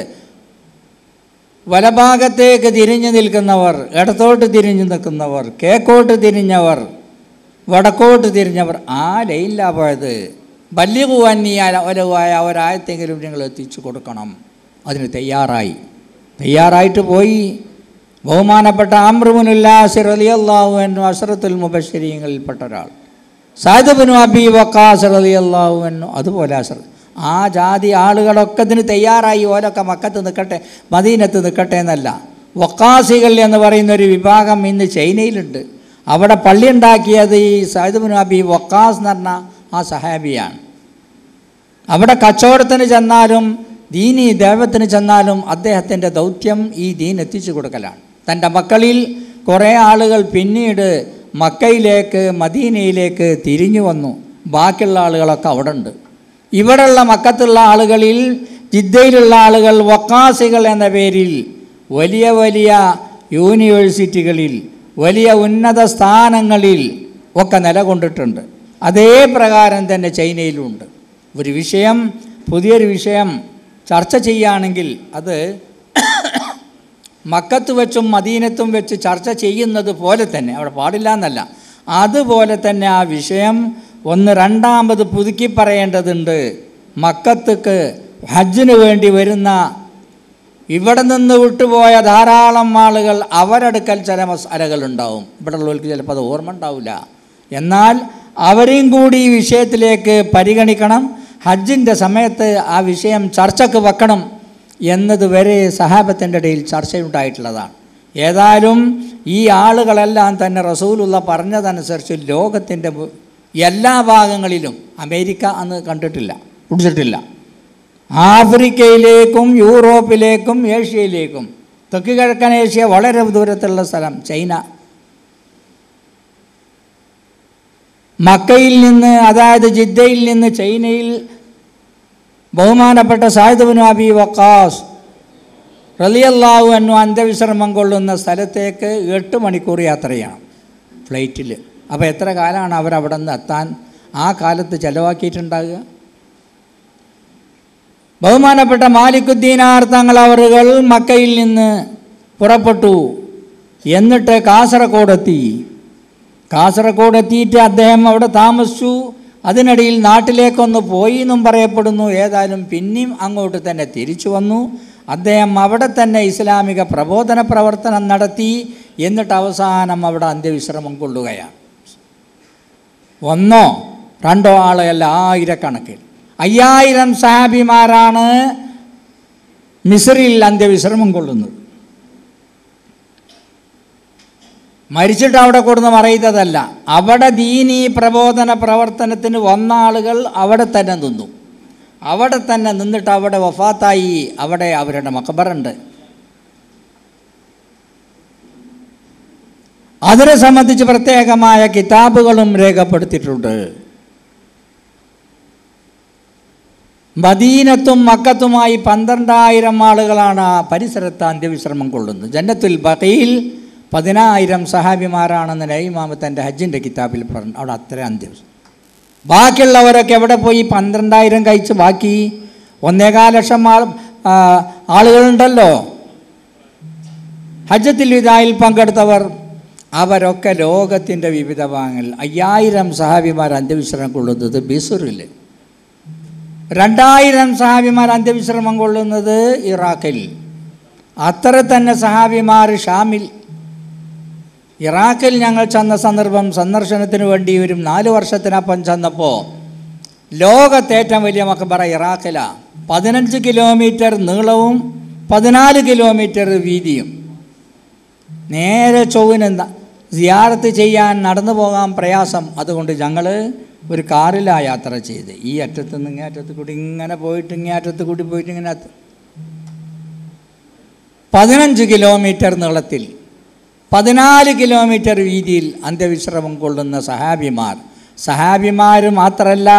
വലഭാഗത്തേക്ക് തിരിഞ്ഞു നിൽക്കുന്നവർ ഇടത്തോട്ട് തിരിഞ്ഞു നിൽക്കുന്നവർ കേക്കോട്ട് തിരിഞ്ഞവർ വടക്കോട്ട് തിരിഞ്ഞവർ ആ ലൈനിലാണ് പോയത് ബല്യകുവന്യ ഒരവായ ഒരായത്തെങ്കിലും നിങ്ങൾ എത്തിച്ചു കൊടുക്കണം അതിന് തയ്യാറായി തയ്യാറായിട്ട് പോയി ബഹുമാനപ്പെട്ട ആമ്രമുനുല്ലാസിർ അലി അള്ളാഹുവിനു അസറത്തുൽ മുബശ്ശരീങ്ങളിൽപ്പെട്ട ഒരാൾ സാദബിനു അബി വക്കാസർ അലി അള്ളാഹുവിനു അതുപോലെ അസർ ആ ജാതി ആളുകളൊക്കെ ഇതിന് തയ്യാറായി ഓരൊക്കെ മക്കത്ത് നിൽക്കട്ടെ മദീനത്ത് നിൽക്കട്ടെ എന്നല്ല വക്കാസികൾ എന്ന് പറയുന്ന ഒരു വിഭാഗം ഇന്ന് ചൈനയിലുണ്ട് അവിടെ പള്ളി ഉണ്ടാക്കിയത് ഈ സാദബിനു അബി വക്കാസ് എന്ന് പറഞ്ഞ ആ സഹാബിയാണ് അവിടെ കച്ചവടത്തിന് ചെന്നാലും ദീനി ദേവത്തിന് ചെന്നാലും അദ്ദേഹത്തിൻ്റെ ദൗത്യം ഈ ദീൻ എത്തിച്ചു കൊടുക്കലാണ് തൻ്റെ മക്കളിൽ കുറേ ആളുകൾ പിന്നീട് മക്കയിലേക്ക് മദീനയിലേക്ക് തിരിഞ്ഞു വന്നു ബാക്കിയുള്ള ആളുകളൊക്കെ അവിടെ ഉണ്ട് ഇവിടെയുള്ള മക്കത്തുള്ള ആളുകളിൽ ജിദ്ദയിലുള്ള ആളുകൾ വക്കാസികൾ എന്ന പേരിൽ വലിയ വലിയ യൂണിവേഴ്സിറ്റികളിൽ വലിയ ഉന്നത സ്ഥാനങ്ങളിൽ ഒക്കെ നിലകൊണ്ടിട്ടുണ്ട് അതേ പ്രകാരം തന്നെ ചൈനയിലുമുണ്ട് ഒരു വിഷയം പുതിയൊരു വിഷയം ചർച്ച ചെയ്യുകയാണെങ്കിൽ അത് മക്കത്ത് വെച്ചും മദീനത്തും വെച്ച് ചർച്ച ചെയ്യുന്നത് പോലെ തന്നെ അവിടെ പാടില്ല എന്നല്ല അതുപോലെ തന്നെ ആ വിഷയം ഒന്ന് രണ്ടാമത് പുതുക്കി പറയേണ്ടതുണ്ട് മക്കത്തേക്ക് ഹജ്ജിന് വേണ്ടി വരുന്ന ഇവിടെ നിന്ന് വിട്ടുപോയ ധാരാളം ആളുകൾ അവരടുക്കൽ ചില മസാലകളുണ്ടാവും ഇവിടെ ഉള്ളവർക്ക് ചിലപ്പോൾ അത് ഓർമ്മ ഉണ്ടാവില്ല എന്നാൽ അവരെയും കൂടി ഈ വിഷയത്തിലേക്ക് പരിഗണിക്കണം ഹജ്ജിൻ്റെ സമയത്ത് ആ വിഷയം ചർച്ചക്ക് വെക്കണം എന്നതുവരെ സഹാബത്തിൻ്റെ ഇടയിൽ ചർച്ചയുണ്ടായിട്ടുള്ളതാണ് ഏതായാലും ഈ ആളുകളെല്ലാം തന്നെ റസൂലുള്ള പറഞ്ഞതനുസരിച്ച് ലോകത്തിൻ്റെ എല്ലാ ഭാഗങ്ങളിലും അമേരിക്ക അന്ന് കണ്ടിട്ടില്ല കുടിച്ചിട്ടില്ല ആഫ്രിക്കയിലേക്കും യൂറോപ്പിലേക്കും ഏഷ്യയിലേക്കും തെക്ക് കിഴക്കൻ ഏഷ്യ വളരെ ദൂരത്തുള്ള സ്ഥലം ചൈന മക്കയിൽ നിന്ന് അതായത് ജിദ്ദയിൽ നിന്ന് ചൈനയിൽ ബഹുമാനപ്പെട്ട സാഹിദബിൻ അബി വക്കാസ് റലിയല്ലാഹു എന്നു അന്ത്യവിശ്രമം കൊള്ളുന്ന സ്ഥലത്തേക്ക് എട്ട് മണിക്കൂർ യാത്ര ചെയ്യണം ഫ്ലൈറ്റിൽ അപ്പോൾ എത്ര കാലമാണ് അവരവിടെ നിന്ന് എത്താൻ ആ കാലത്ത് ചിലവാക്കിയിട്ടുണ്ടാകുക ബഹുമാനപ്പെട്ട മാലിക്കുദ്ദീനാർ തങ്ങൾ അവറുകൾ മക്കയിൽ നിന്ന് പുറപ്പെട്ടു എന്നിട്ട് കാസർഗോഡ് എത്തി കാസർഗോഡ് എത്തിയിട്ട് അദ്ദേഹം അവിടെ താമസിച്ചു അതിനിടയിൽ നാട്ടിലേക്കൊന്ന് പോയി എന്നും പറയപ്പെടുന്നു ഏതായാലും പിന്നെയും അങ്ങോട്ട് തന്നെ തിരിച്ചു വന്നു അദ്ദേഹം അവിടെ തന്നെ ഇസ്ലാമിക പ്രബോധന പ്രവർത്തനം നടത്തി എന്നിട്ട് അവസാനം അവിടെ അന്ത്യവിശ്രമം കൊള്ളുകയാണ് ഒന്നോ രണ്ടോ ആളെയല്ല ആയിരക്കണക്കിൽ അയ്യായിരം സഹാബിമാരാണ് മിസറിൽ അന്ത്യവിശ്രമം കൊള്ളുന്നത് മരിച്ചിട്ട് അവിടെ കൊടുന്ന് മറയുന്നതല്ല അവിടെ ദീനീ പ്രബോധന പ്രവർത്തനത്തിന് വന്ന ആളുകൾ അവിടെ തന്നെ നിന്നു അവിടെ തന്നെ നിന്നിട്ട് അവിടെ വഫാത്തായി അവിടെ അവരുടെ മക്കബറുണ്ട് അതിനെ സംബന്ധിച്ച് പ്രത്യേകമായ കിതാബുകളും രേഖപ്പെടുത്തിയിട്ടുണ്ട് മദീനത്തും മക്കത്തുമായി പന്ത്രണ്ടായിരം ആളുകളാണ് ആ പരിസരത്ത് അന്ത്യവിശ്രമം കൊള്ളുന്നത് ജന്നത്തുൽ ബഖയിൽ പതിനായിരം സഹാബിമാരാണെന്ന് നൈമാമ തൻ്റെ ഹജ്ജിൻ്റെ കിതാബിൽ പറഞ്ഞു അവിടെ അത്ര അന്ത്യം ബാക്കിയുള്ളവരൊക്കെ എവിടെ പോയി പന്ത്രണ്ടായിരം കഴിച്ച് ബാക്കി ഒന്നേകാൽ ലക്ഷം ആൾ ആ, ആളുകളുണ്ടല്ലോ ഹജ്ജത്തിൽ വിദായിൽ പങ്കെടുത്തവർ അവരൊക്കെ ലോകത്തിൻ്റെ വിവിധ ഭാഗങ്ങളിൽ അയ്യായിരം സഹാബിമാർ അന്ത്യവിശ്രമം കൊള്ളുന്നത് ബിസുറിൽ രണ്ടായിരം സഹാബിമാർ അന്ത്യവിശ്രമം കൊള്ളുന്നത് ഇറാഖിൽ അത്ര തന്നെ സഹാബിമാർ ഷാമിൽ ഇറാഖിൽ ഞങ്ങൾ ചെന്ന സന്ദർഭം സന്ദർശനത്തിന് വേണ്ടി ഒരു നാല് വർഷത്തിനപ്പം ചെന്നപ്പോൾ ലോകത്തെ ഏറ്റവും വലിയ മക്കബറ ഇറാഖിലാണ് പതിനഞ്ച് കിലോമീറ്റർ നീളവും പതിനാല് കിലോമീറ്റർ വീതിയും നേരെ ചൊവ്വിന് സിയാറത്ത് ചെയ്യാൻ നടന്നു പോകാൻ പ്രയാസം അതുകൊണ്ട് ഞങ്ങൾ ഒരു കാറിലാണ് യാത്ര ചെയ്ത് ഈ അറ്റത്ത് നിന്ന് ഇങ്ങേ അറ്റത്ത് കൂടി ഇങ്ങനെ പോയിട്ട് ഇങ്ങേ അറ്റത്ത് കൂടി പോയിട്ട് ഇങ്ങനെ അത്ത് പതിനഞ്ച് കിലോമീറ്റർ നീളത്തിൽ പതിനാല് കിലോമീറ്റർ വീതിയിൽ അന്ത്യവിശ്രമം കൊള്ളുന്ന സഹാബിമാർ സഹാബിമാർ മാത്രമല്ല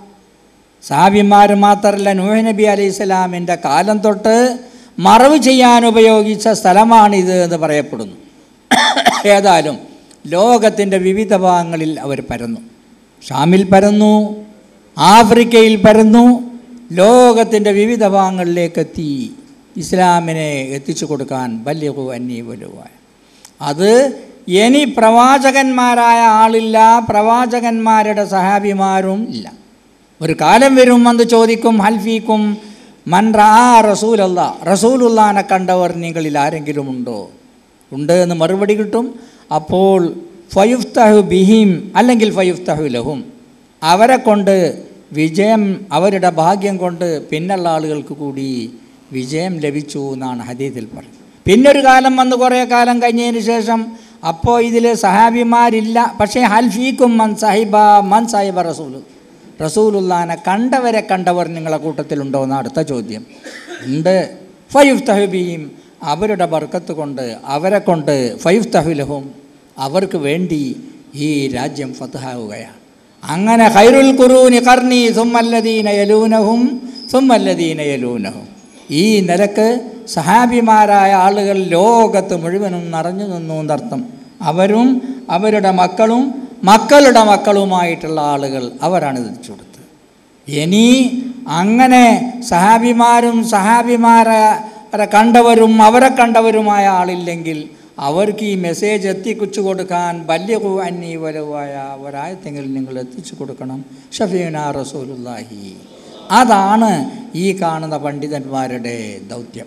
സഹാബിമാർ മാത്രമല്ല നൂഹ് നബി അലൈഹി സ്വലാമിൻ്റെ കാലം തൊട്ട് മറവ് ചെയ്യാൻ ഉപയോഗിച്ച സ്ഥലമാണിത് എന്ന് പറയപ്പെടുന്നു ഏതായാലും ലോകത്തിൻ്റെ വിവിധ ഭാഗങ്ങളിൽ അവർ പരന്നു ഷാമിൽ പരന്നു ആഫ്രിക്കയിൽ പരന്നു ലോകത്തിൻ്റെ വിവിധ ഭാഗങ്ങളിലേക്കെത്തി ഇസ്ലാമിനെ എത്തിച്ചു കൊടുക്കാൻ ബല്യകു അന്നി വലുവായ അത് ഇനി പ്രവാചകന്മാരായ ആളില്ല പ്രവാചകന്മാരുടെ സഹാബിമാരും ഇല്ല ഒരു കാലം വരും എന്ന് ചോദിക്കും ഹൽഫീക്കും മൻ റാ റസൂലല്ല റസൂലുല്ലാനെ കണ്ടവർ നിങ്ങളിൽ ആരെങ്കിലും ഉണ്ടോ ഉണ്ട് എന്ന് മറുപടി കിട്ടും അപ്പോൾ ഫയുഫ്തഹു ബിഹിം അല്ലെങ്കിൽ ഫയുഫ്തഹു ലഹും അവരെ കൊണ്ട് വിജയം അവരുടെ ഭാഗ്യം കൊണ്ട് പിന്നുള്ള ആളുകൾക്ക് കൂടി വിജയം ലഭിച്ചു എന്നാണ് ഹദീദിൽ പറയുന്നത് പിന്നൊരു കാലം വന്ന് കുറേ കാലം കഴിഞ്ഞതിന് ശേഷം അപ്പോൾ ഇതിൽ സഹാബിമാരില്ല പക്ഷേ ഹൽഫീക്കും മൻ സാഹിബ മൻ സാഹിബ റസൂൽ റസൂലുല്ലാനെ കണ്ടവരെ കണ്ടവർ നിങ്ങളെ കൂട്ടത്തിലുണ്ടോ എന്ന് അടുത്ത ചോദ്യം ഉണ്ട് ഫൈഫ് തഹബിയും അവരുടെ ബർക്കത്ത് കൊണ്ട് അവരെ കൊണ്ട് ഫൈഫ് തഹുലഹും അവർക്ക് വേണ്ടി ഈ രാജ്യം ഫതഹാവുകയാണ് അങ്ങനെ ഖൈറുൽ ഖുറൂനി കർണി സുമ്മല്ലദീന യലൂനഹും സുമ്മല്ലദീന യലൂനഹും ഈ നിലക്ക് സഹാബിമാരായ ആളുകൾ ലോകത്ത് മുഴുവനും നിറഞ്ഞു നിന്നു എന്നർത്ഥം അവരും അവരുടെ മക്കളും മക്കളുടെ മക്കളുമായിട്ടുള്ള ആളുകൾ അവരാണ് ഇത് കൊടുത്തത് ഇനി അങ്ങനെ സഹാബിമാരും സഹാബിമാരെ കണ്ടവരും അവരെ കണ്ടവരുമായ ആളില്ലെങ്കിൽ അവർക്ക് ഈ മെസ്സേജ് എത്തിക്കുച്ചു കൊടുക്കാൻ ബല്യകു അന്നി വലുവായ ഒരായത്തെങ്കിലും നിങ്ങൾ എത്തിച്ചു കൊടുക്കണം ഷഫീന റസൂലുല്ലാഹി അതാണ് ഈ കാണുന്ന പണ്ഡിതന്മാരുടെ ദൗത്യം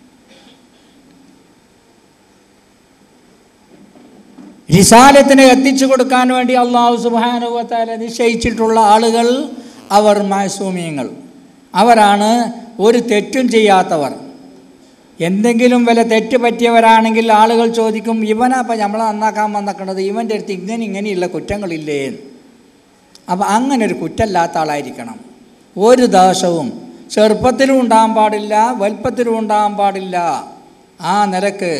റിസാലത്തിനെ എത്തിച്ചു കൊടുക്കാൻ വേണ്ടി അള്ളാഹു സുബാനുവത്താല നിശ്ചയിച്ചിട്ടുള്ള ആളുകൾ അവർ മാസൂമിയങ്ങൾ അവരാണ് ഒരു തെറ്റും ചെയ്യാത്തവർ എന്തെങ്കിലും വല്ല തെറ്റ് പറ്റിയവരാണെങ്കിൽ ആളുകൾ ചോദിക്കും ഇവനാ അപ്പം നമ്മളെ നന്നാക്കാൻ വന്നിക്കണത് ഇവൻ്റെ അടുത്ത് ഇങ്ങനെ ഇങ്ങനെയുള്ള കുറ്റങ്ങളില്ലേ എന്ന് അപ്പം അങ്ങനെ ഒരു കുറ്റമില്ലാത്ത ആളായിരിക്കണം ഒരു ദോഷവും ചെറുപ്പത്തിലും ഉണ്ടാകാൻ പാടില്ല വലുപ്പത്തിലും ഉണ്ടാകാൻ പാടില്ല ആ നിലക്ക്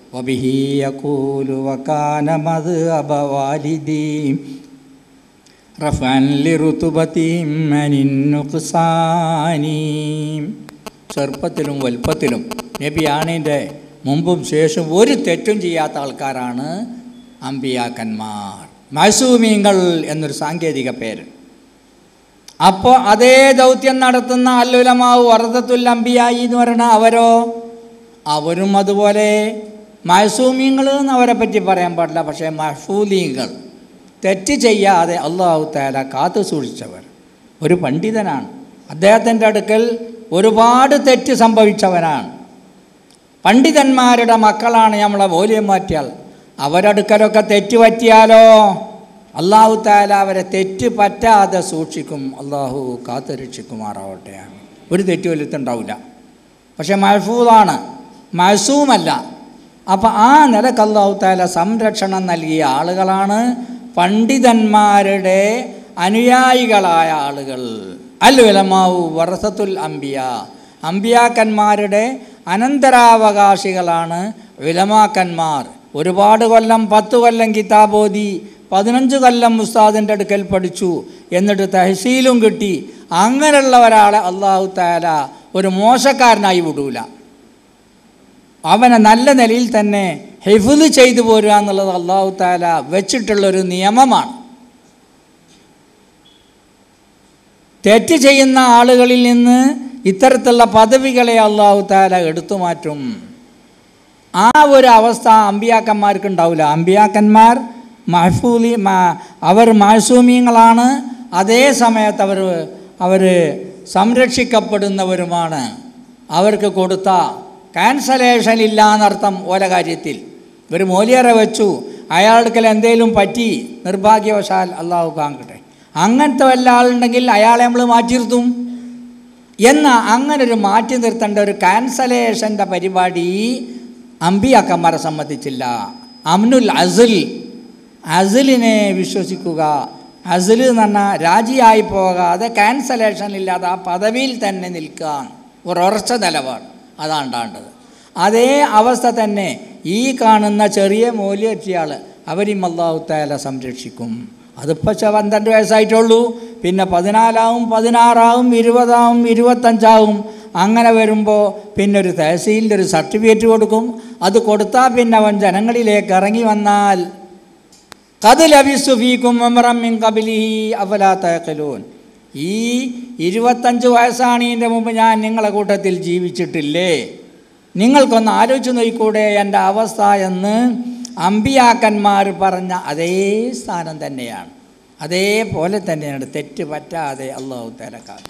വകാനമത് അബവാലിദീം റഫൻ ലിറുതുബതീം മനിന്നുഖ്സാനീം ചെറുപ്പത്തിലും വലുപ്പത്തിലും നബിയാണിൻ്റെ മുമ്പും ശേഷം ഒരു തെറ്റും ചെയ്യാത്ത ആൾക്കാരാണ് അമ്പിയാക്കന്മാർ മസൂമീങ്ങൾ എന്നൊരു സാങ്കേതിക പേര് അപ്പോൾ അതേ ദൗത്യം നടത്തുന്ന അല്ലുലമാവ് വറദത്തുൽ അമ്പിയായി എന്ന് പറയുന്ന അവരോ അവരും അതുപോലെ മഹസൂമിങ്ങൾ എന്ന് അവരെ പറ്റി പറയാൻ പാടില്ല പക്ഷേ മഹഫൂലീങ്ങൾ തെറ്റ് ചെയ്യാതെ അള്ളാഹു താല കാത്തു സൂക്ഷിച്ചവർ ഒരു പണ്ഡിതനാണ് അദ്ദേഹത്തിൻ്റെ അടുക്കൽ ഒരുപാട് തെറ്റ് സംഭവിച്ചവനാണ് പണ്ഡിതന്മാരുടെ മക്കളാണ് നമ്മളെ മൂല്യം മാറ്റിയാൽ അവരടുക്കലൊക്കെ തെറ്റ് പറ്റിയാലോ അള്ളാഹു താല അവരെ തെറ്റ് പറ്റാതെ സൂക്ഷിക്കും അള്ളാഹു കാത്തുരക്ഷിക്കുമാറാവട്ടെ ഒരു തെറ്റ് വലുത്തുണ്ടാവില്ല പക്ഷെ മഹഫൂദാണ് മഹസൂമല്ല അപ്പം ആ നിലക്ക് അള്ളാഹു താല സംരക്ഷണം നൽകിയ ആളുകളാണ് പണ്ഡിതന്മാരുടെ അനുയായികളായ ആളുകൾ അൽ ഉലമാവു വറസത്തുൽ അംബിയ അമ്പിയാക്കന്മാരുടെ അനന്തരാവകാശികളാണ് വിലമാക്കന്മാർ ഒരുപാട് കൊല്ലം പത്ത് കൊല്ലം കിതാബോധി പതിനഞ്ച് കൊല്ലം ഉസ്താദിൻ്റെ അടുക്കൽ പഠിച്ചു എന്നിട്ട് തഹസീലും കിട്ടി അങ്ങനെയുള്ള ഒരാളെ അള്ളാഹു താല ഒരു മോശക്കാരനായി വിടൂല അവനെ നല്ല നിലയിൽ തന്നെ ഹിഫുദ് ചെയ്തു പോരുക എന്നുള്ളത് അള്ളാഹു താല വെച്ചിട്ടുള്ളൊരു നിയമമാണ് തെറ്റ് ചെയ്യുന്ന ആളുകളിൽ നിന്ന് ഇത്തരത്തിലുള്ള പദവികളെ അള്ളാഹു താല എടുത്തു മാറ്റും ആ ഒരു അവസ്ഥ അമ്പിയാക്കന്മാർക്ക് ഉണ്ടാവില്ല അമ്പിയാക്കന്മാർ മഹഫൂലി മ- അവർ മാസൂമിയങ്ങളാണ് അതേ സമയത്ത് അവർ അവർ സംരക്ഷിക്കപ്പെടുന്നവരുമാണ് അവർക്ക് കൊടുത്ത ക്യാൻസലേഷൻ ഇല്ല എന്നർത്ഥം ഓല കാര്യത്തിൽ ഒരു മൂല്യറെ വെച്ചു അയാൾക്കൽ എന്തേലും പറ്റി നിർഭാഗ്യവശാൽ അള്ളാഹു കാങ്കട്ടെ അങ്ങനത്തെ വല്ല ആളുണ്ടെങ്കിൽ അയാളെ നമ്മൾ മാറ്റി നിർത്തും എന്നാൽ അങ്ങനെ ഒരു മാറ്റി നിർത്തേണ്ട ഒരു ക്യാൻസലേഷൻ്റെ പരിപാടി അമ്പിയാക്കന്മാരെ സംബന്ധിച്ചില്ല അമ്നുൽ അസിൽ അസിലിനെ വിശ്വസിക്കുക അസിൽ എന്ന് പറഞ്ഞാൽ രാജിയായി പോകാതെ ക്യാൻസലേഷൻ ഇല്ലാതെ ആ പദവിയിൽ തന്നെ നിൽക്കാൻ ഒരു ഉറച്ച നിലപാട് അതാണ് ഉണ്ടാണ്ടത് അതേ അവസ്ഥ തന്നെ ഈ കാണുന്ന ചെറിയ മൂല്യറ്റിയാൾ അവരും അള്ളാഹു താല സംരക്ഷിക്കും അതിപ്പോൾ ചെ- പന്ത്രണ്ട് വയസ്സായിട്ടുള്ളൂ പിന്നെ പതിനാലാവും പതിനാറാവും ഇരുപതാവും ഇരുപത്തഞ്ചാവും അങ്ങനെ വരുമ്പോൾ പിന്നെ ഒരു തഹസീലിൻ്റെ ഒരു സർട്ടിഫിക്കറ്റ് കൊടുക്കും അത് കൊടുത്താൽ പിന്നെ അവൻ ജനങ്ങളിലേക്ക് ഇറങ്ങി വന്നാൽ കത് ലഭിസുഫീക്കും മെമ്മറമ്മിൻ കബിലിഹി അഫലാത്തക്കലൂൻ ഈ ഇരുപത്തഞ്ച് വയസ്സാണ് ഇതിൻ്റെ മുമ്പ് ഞാൻ നിങ്ങളെ കൂട്ടത്തിൽ ജീവിച്ചിട്ടില്ലേ നിങ്ങൾക്കൊന്ന് ആലോചിച്ച് നോക്കിക്കൂടെ എൻ്റെ അവസ്ഥ എന്ന് അമ്പിയാക്കന്മാർ പറഞ്ഞ അതേ സ്ഥാനം തന്നെയാണ് അതേപോലെ തന്നെയാണ് തെറ്റ് പറ്റാതെ അള്ളാഹു തലക്കാക്കുക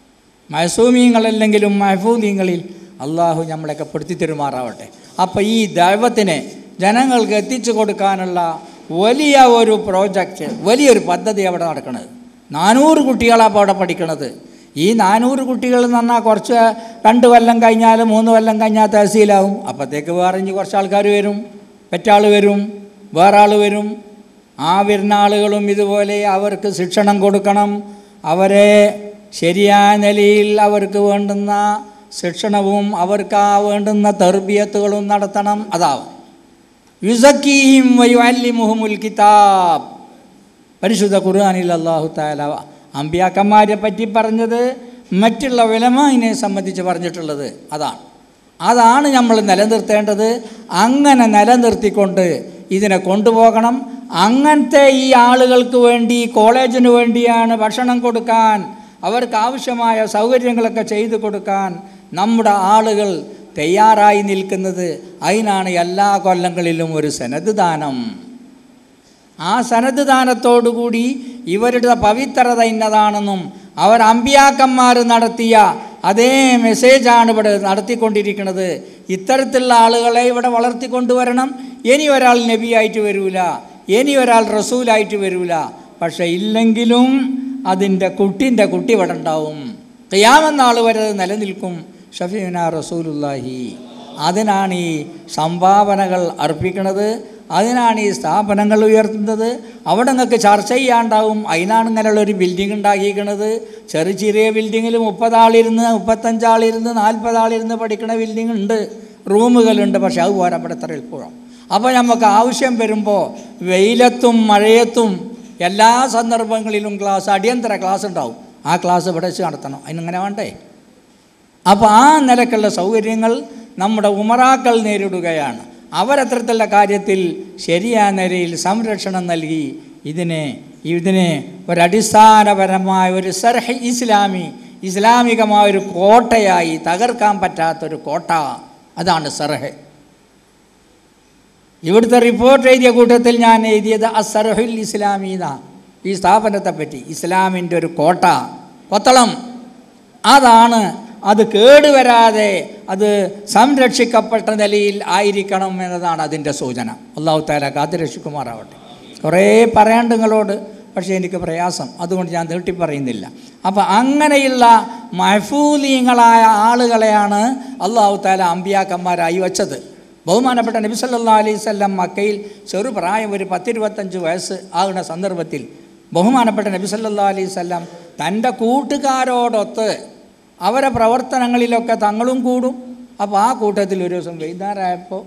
മഹസൂമീങ്ങളല്ലെങ്കിലും മഹഫൂദീങ്ങളിൽ അള്ളാഹു നമ്മളെയൊക്കെ പെടുത്തി തരുമാറാവട്ടെ അപ്പോൾ ഈ ദൈവത്തിനെ ജനങ്ങൾക്ക് എത്തിച്ചു കൊടുക്കാനുള്ള വലിയ ഒരു പ്രോജക്റ്റ് വലിയൊരു പദ്ധതി അവിടെ നടക്കുന്നത് നാനൂറ് കുട്ടികളാണ് അപ്പോൾ അവിടെ പഠിക്കണത് ഈ നാനൂറ് കുട്ടികൾ എന്ന് പറഞ്ഞാൽ കുറച്ച് രണ്ട് കൊല്ലം കഴിഞ്ഞാൽ മൂന്ന് കൊല്ലം കഴിഞ്ഞാൽ തഹസീലാവും അപ്പോഴത്തേക്ക് വേറെ ഇനി കുറച്ച് ആൾക്കാർ വരും പെറ്റാൾ വരും വേറെ ആൾ വരും ആ വരുന്ന ആളുകളും ഇതുപോലെ അവർക്ക് ശിക്ഷണം കൊടുക്കണം അവരെ ശരിയായ നിലയിൽ അവർക്ക് വേണ്ടുന്ന ശിക്ഷണവും അവർക്ക് ആ വേണ്ടുന്ന തെർബിയത്തുകളും നടത്തണം അതാവും യുസക്കീഹിം വയുഅല്ലിമുഹുമുൽ കിതാബ് പരിശുദ്ധ ഖുർആനിൽ അള്ളാഹു താല അമ്പിയാക്കന്മാരെ പറ്റി പറഞ്ഞത് മറ്റുള്ള വിലമായിനെ സംബന്ധിച്ച് പറഞ്ഞിട്ടുള്ളത് അതാണ് അതാണ് നമ്മൾ നിലനിർത്തേണ്ടത് അങ്ങനെ നിലനിർത്തിക്കൊണ്ട് ഇതിനെ കൊണ്ടുപോകണം അങ്ങനത്തെ ഈ ആളുകൾക്ക് വേണ്ടി കോളേജിന് വേണ്ടിയാണ് ഭക്ഷണം കൊടുക്കാൻ അവർക്ക് ആവശ്യമായ സൗകര്യങ്ങളൊക്കെ ചെയ്തു കൊടുക്കാൻ നമ്മുടെ ആളുകൾ തയ്യാറായി നിൽക്കുന്നത് അതിനാണ് എല്ലാ കൊല്ലങ്ങളിലും ഒരു സനത് ദാനം ആ സനത് ദാനത്തോടുകൂടി ഇവരുടെ പവിത്രത ഇന്നതാണെന്നും അവർ അമ്പിയാക്കന്മാർ നടത്തിയ അതേ മെസ്സേജാണ് ഇവിടെ നടത്തിക്കൊണ്ടിരിക്കുന്നത് ഇത്തരത്തിലുള്ള ആളുകളെ ഇവിടെ വളർത്തിക്കൊണ്ടുവരണം ഇനി ഒരാൾ നബിയായിട്ട് വരൂല ഇനി ഒരാൾ റസൂലായിട്ട് വരൂല പക്ഷെ ഇല്ലെങ്കിലും അതിൻ്റെ കുട്ടിൻ്റെ കുട്ടി ഇവിടെ ഉണ്ടാവും കയ്യാമെന്നാൾ വരെ അത് നിലനിൽക്കും ഷഫീന റസൂലുല്ലാഹി അതിനാണ് ഈ സംഭാവനകൾ അർപ്പിക്കുന്നത് അതിനാണ് ഈ സ്ഥാപനങ്ങൾ ഉയർത്തുന്നത് അവിടെ നിങ്ങൾക്ക് ചർച്ച ചെയ്യാണ്ടാവും അതിനാണ് ഇങ്ങനെയുള്ള ഒരു ബിൽഡിംഗ് ഉണ്ടാക്കിയിരിക്കുന്നത് ചെറിയ ചെറിയ ബിൽഡിങ്ങിൽ മുപ്പതാളിരുന്ന് മുപ്പത്തഞ്ചാളിരുന്ന് നാൽപ്പതാളിരുന്ന് പഠിക്കുന്ന ബിൽഡിംഗ് ഉണ്ട് റൂമുകളുണ്ട് പക്ഷെ അത് പോരാ ഇവിടെ എത്ര എളുപ്പം അപ്പോൾ നമുക്ക് ആവശ്യം വരുമ്പോൾ വെയിലത്തും മഴയത്തും എല്ലാ സന്ദർഭങ്ങളിലും ക്ലാസ് അടിയന്തര ക്ലാസ് ഉണ്ടാവും ആ ക്ലാസ് ഇവിടെ വെച്ച് നടത്തണം അതിനിങ്ങനെ വേണ്ടേ അപ്പോൾ ആ നിലക്കുള്ള സൗകര്യങ്ങൾ നമ്മുടെ ഉമറാക്കൾ നേരിടുകയാണ് അവരത്തരത്തിലുള്ള കാര്യത്തിൽ ശരിയായ നിലയിൽ സംരക്ഷണം നൽകി ഇതിനെ ഇതിനെ ഒരടിസ്ഥാനപരമായ ഒരു സർഹ ഇസ്ലാമി ഇസ്ലാമികമായ ഒരു കോട്ടയായി തകർക്കാൻ പറ്റാത്തൊരു കോട്ട അതാണ് സർഹ് ഇവിടുത്തെ റിപ്പോർട്ട് എഴുതിയ കൂട്ടത്തിൽ ഞാൻ എഴുതിയത് അസർഹുൽ ഇസ്ലാമീന ഈ സ്ഥാപനത്തെ പറ്റി ഇസ്ലാമിൻ്റെ ഒരു കോട്ട കൊത്തളം അതാണ് അത് കേടുവരാതെ അത് സംരക്ഷിക്കപ്പെട്ട നിലയിൽ ആയിരിക്കണം എന്നതാണ് അതിൻ്റെ സൂചന അള്ളാഹു താല കാത്തുരക്ഷിക്കുമാറാവട്ടെ കുറേ പറയാണ്ട് നിങ്ങളോട് പക്ഷേ എനിക്ക് പ്രയാസം അതുകൊണ്ട് ഞാൻ നീട്ടി പറയുന്നില്ല അപ്പോൾ അങ്ങനെയുള്ള മഹഫൂലീങ്ങളായ ആളുകളെയാണ് അള്ളാഹു താല അമ്പിയാക്കന്മാരായി വച്ചത് ബഹുമാനപ്പെട്ട നബി സല്ലാ അലൈഹി സ്വല്ലം മക്കയിൽ ചെറുപ്രായം ഒരു പത്തിരുപത്തഞ്ച് വയസ്സ് ആകുന്ന സന്ദർഭത്തിൽ ബഹുമാനപ്പെട്ട നബി സല്ലാ അലൈഹി സ്വല്ലം തൻ്റെ കൂട്ടുകാരോടൊത്ത് അവരെ പ്രവർത്തനങ്ങളിലൊക്കെ തങ്ങളും കൂടും അപ്പോൾ ആ കൂട്ടത്തിൽ ഒരു ദിവസം വൈകുന്നേരമായപ്പോൾ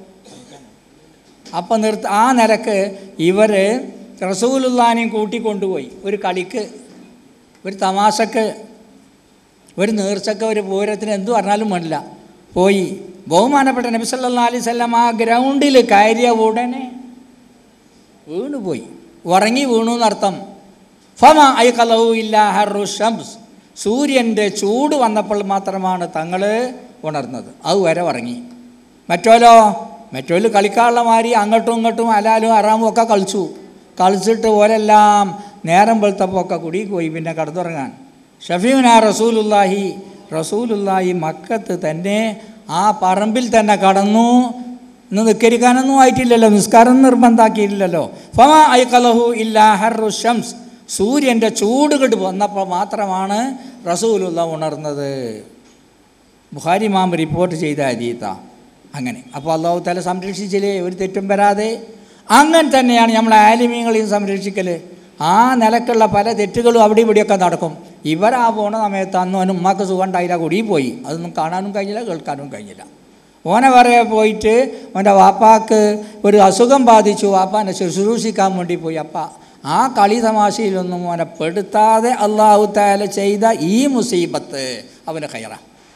അപ്പം നിർത്ത ആ നിലക്ക് ഇവർ റസൂലുല്ലാനെയും കൂട്ടിക്കൊണ്ടുപോയി ഒരു കളിക്ക് ഒരു തമാശക്ക് ഒരു നേർച്ചക്ക് ഒരു പൂരത്തിന് എന്തു പറഞ്ഞാലും വേണ്ടില്ല പോയി ബഹുമാനപ്പെട്ട നബി സല്ലാ അലൈഹി സ്വല്ലം ആ ഗ്രൗണ്ടിൽ കയറിയ ഉടനെ വീണുപോയി ഉറങ്ങി വീണു എന്നർത്ഥം ഫമ ഐ കലവു ഇല്ല ഹറു ഷംസ് സൂര്യൻ്റെ ചൂട് വന്നപ്പോൾ മാത്രമാണ് തങ്ങൾ ഉണർന്നത് അത് വരെ ഉറങ്ങി മറ്റോലോ മറ്റൊരു കളിക്കാനുള്ള മാതിരി അങ്ങോട്ടും ഇങ്ങോട്ടും അലാലും അറാമും ഒക്കെ കളിച്ചു കളിച്ചിട്ട് ഓരെല്ലാം നേരം വെളുത്തപ്പോൾ ഒക്കെ കുടി പോയി പിന്നെ കടന്നുറങ്ങാൻ ഷഫീന റസൂലുല്ലാഹി റസൂലുല്ലാഹി മക്കത്ത് തന്നെ ആ പറമ്പിൽ തന്നെ കടന്നു ഇന്ന് നിസ്കരിക്കാനൊന്നും ആയിട്ടില്ലല്ലോ നിസ്കാരം നിർബന്ധാക്കിയില്ലല്ലോ ഫമ ഐ കലഹു ഇല്ലാ ഹർറു ഷംസ് സൂര്യൻ്റെ ചൂട് കെട്ട് വന്നപ്പോൾ മാത്രമാണ് റസൂലുള്ള ഉണർന്നത് ബുഹാരി മാം റിപ്പോർട്ട് ചെയ്ത അരീത്ത അങ്ങനെ അപ്പോൾ അള്ളാഹു തല സംരക്ഷിച്ചില്ലേ ഒരു തെറ്റും വരാതെ അങ്ങനെ തന്നെയാണ് നമ്മൾ ആലിമീങ്ങളെയും സംരക്ഷിക്കൽ ആ നിലക്കുള്ള പല തെറ്റുകളും അവിടെ ഇവിടെയൊക്കെ നടക്കും ഇവരാ പോണ സമയത്ത് അന്ന് അവന് ഉമ്മാക്ക് സുഖം ഉണ്ടായില്ല കുടിയിൽ പോയി അതൊന്നും കാണാനും കഴിഞ്ഞില്ല കേൾക്കാനും കഴിഞ്ഞില്ല ഓനെ പറയാൻ പോയിട്ട് അവൻ്റെ വാപ്പാക്ക് ഒരു അസുഖം ബാധിച്ചു വാപ്പാനെ ശുശ്രൂഷിക്കാൻ വേണ്ടി പോയി അപ്പ ആ കളി തമാശയിലൊന്നും അവനെ പെടുത്താതെ അള്ളാഹു താല ചെയ്ത ഈ മുസീബത്ത് അവന് കയറ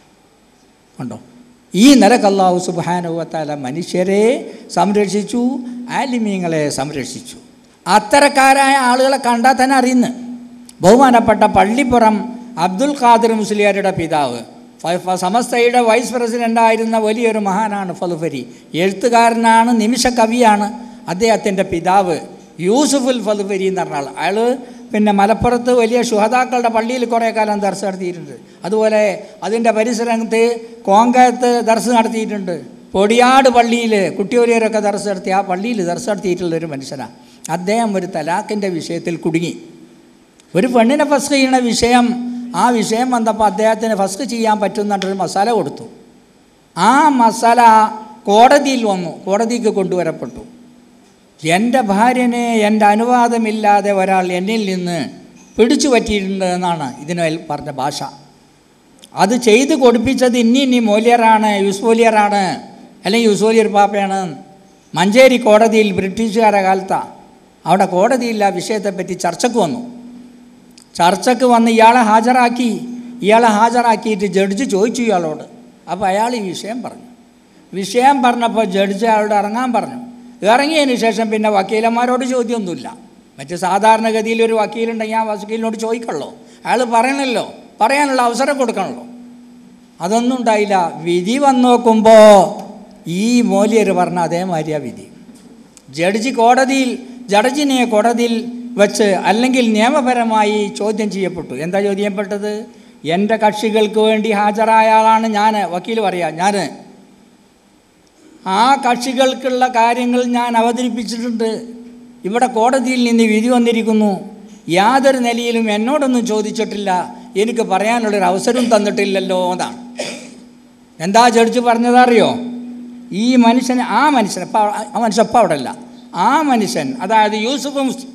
കണ്ടോ ഈ നിലക്ക് അള്ളാഹു സുബാനുവത്താല മനുഷ്യരെ സംരക്ഷിച്ചു ആലിമീങ്ങളെ സംരക്ഷിച്ചു അത്തരക്കാരായ ആളുകളെ കണ്ടാൽ തന്നെ അറിയുന്നു ബഹുമാനപ്പെട്ട പള്ളിപ്പുറം അബ്ദുൽ ഖാദിർ മുസ്ലിയാരുടെ പിതാവ് ഫ- ഫ- സമസ്തയുടെ വൈസ് പ്രസിഡൻ്റായിരുന്ന വലിയൊരു മഹാനാണ് ഫലുഫരി എഴുത്തുകാരനാണ് നിമിഷ കവിയാണ് അദ്ദേഹത്തിൻ്റെ പിതാവ് യൂസുഫുൽ ഫലുഫരി എന്ന് പറഞ്ഞ ആൾ അയാൾ പിന്നെ മലപ്പുറത്ത് വലിയ ശുഹതാക്കളുടെ പള്ളിയിൽ കുറേ കാലം ദർശനം നടത്തിയിട്ടുണ്ട് അതുപോലെ അതിൻ്റെ പരിസരത്ത് കോങ്കയത്ത് ദർശനം നടത്തിയിട്ടുണ്ട് പൊടിയാട് പള്ളിയിൽ കുട്ടിയോരിയരൊക്കെ ദർശനം നടത്തി ആ പള്ളിയിൽ ദർശനം നടത്തിയിട്ടുള്ള ഒരു മനുഷ്യനാണ് അദ്ദേഹം ഒരു തലാഖിൻ്റെ വിഷയത്തിൽ കുടുങ്ങി ഒരു പെണ്ണിനെ ഫസ്ക് ചെയ്യണ വിഷയം ആ വിഷയം വന്നപ്പോൾ അദ്ദേഹത്തിന് ഫസ്ക് ചെയ്യാൻ പറ്റുന്നുണ്ടൊരു മസാല കൊടുത്തു ആ മസാല കോടതിയിൽ വന്നു കോടതിക്ക് കൊണ്ടുവരപ്പെട്ടു എൻ്റെ ഭാര്യനെ എൻ്റെ അനുവാദമില്ലാതെ ഒരാൾ എന്നിൽ നിന്ന് പിടിച്ചു പറ്റിയിട്ടുണ്ട് എന്നാണ് ഇതിന് പറഞ്ഞ ഭാഷ അത് ചെയ്ത് കൊടുപ്പിച്ചത് ഇനി ഇനി മൂല്യറാണ് യൂസ്ഫോലിയറാണ് അല്ലെങ്കിൽ യൂസ്ഫോലിയർ പാപ്പയാണ് മഞ്ചേരി കോടതിയിൽ ബ്രിട്ടീഷുകാരുടെ കാലത്താണ് അവിടെ കോടതിയിൽ ആ വിഷയത്തെപ്പറ്റി ചർച്ചയ്ക്ക് വന്നു ചർച്ചയ്ക്ക് വന്ന് ഇയാളെ ഹാജരാക്കി ഇയാളെ ഹാജരാക്കിയിട്ട് ജഡ്ജ് ചോദിച്ചു ഇയാളോട് അപ്പോൾ അയാൾ ഈ വിഷയം പറഞ്ഞു വിഷയം പറഞ്ഞപ്പോൾ ജഡ്ജ് അയാളോട് ഇറങ്ങാൻ പറഞ്ഞു ഇറങ്ങിയതിന് ശേഷം പിന്നെ വക്കീലന്മാരോട് ചോദ്യമൊന്നുമില്ല മറ്റ് സാധാരണഗതിയിൽ ഒരു വക്കീലുണ്ടെങ്കിൽ ആ വക്കീലിനോട് ചോദിക്കണല്ലോ അയാൾ പറയണല്ലോ പറയാനുള്ള അവസരം കൊടുക്കണല്ലോ അതൊന്നും ഉണ്ടായില്ല വിധി വന്ന് നോക്കുമ്പോൾ ഈ മൂല്യർ പറഞ്ഞ അതേമാതിരിയാ വിധി ജഡ്ജി കോടതിയിൽ ജഡ്ജിനെ കോടതിയിൽ വെച്ച് അല്ലെങ്കിൽ നിയമപരമായി ചോദ്യം ചെയ്യപ്പെട്ടു എന്താ ചോദ്യം ചെയ്യപ്പെട്ടത് എൻ്റെ കക്ഷികൾക്ക് വേണ്ടി ഹാജരായ ആളാണ് ഞാൻ വക്കീൽ പറയാ ഞാൻ ആ കക്ഷികൾക്കുള്ള കാര്യങ്ങൾ ഞാൻ അവതരിപ്പിച്ചിട്ടുണ്ട് ഇവിടെ കോടതിയിൽ നിന്ന് വിധി വന്നിരിക്കുന്നു യാതൊരു നിലയിലും എന്നോടൊന്നും ചോദിച്ചിട്ടില്ല എനിക്ക് പറയാനുള്ളൊരു അവസരം തന്നിട്ടില്ലല്ലോ എന്നാണ് എന്താ ജഡ്ജ് പറഞ്ഞതറിയോ ഈ മനുഷ്യൻ ആ മനുഷ്യൻ ഇപ്പം ആ മനുഷ്യൻ ഇപ്പം അവിടെ അല്ല ആ മനുഷ്യൻ അതായത് യൂസുഫ് മുസ്-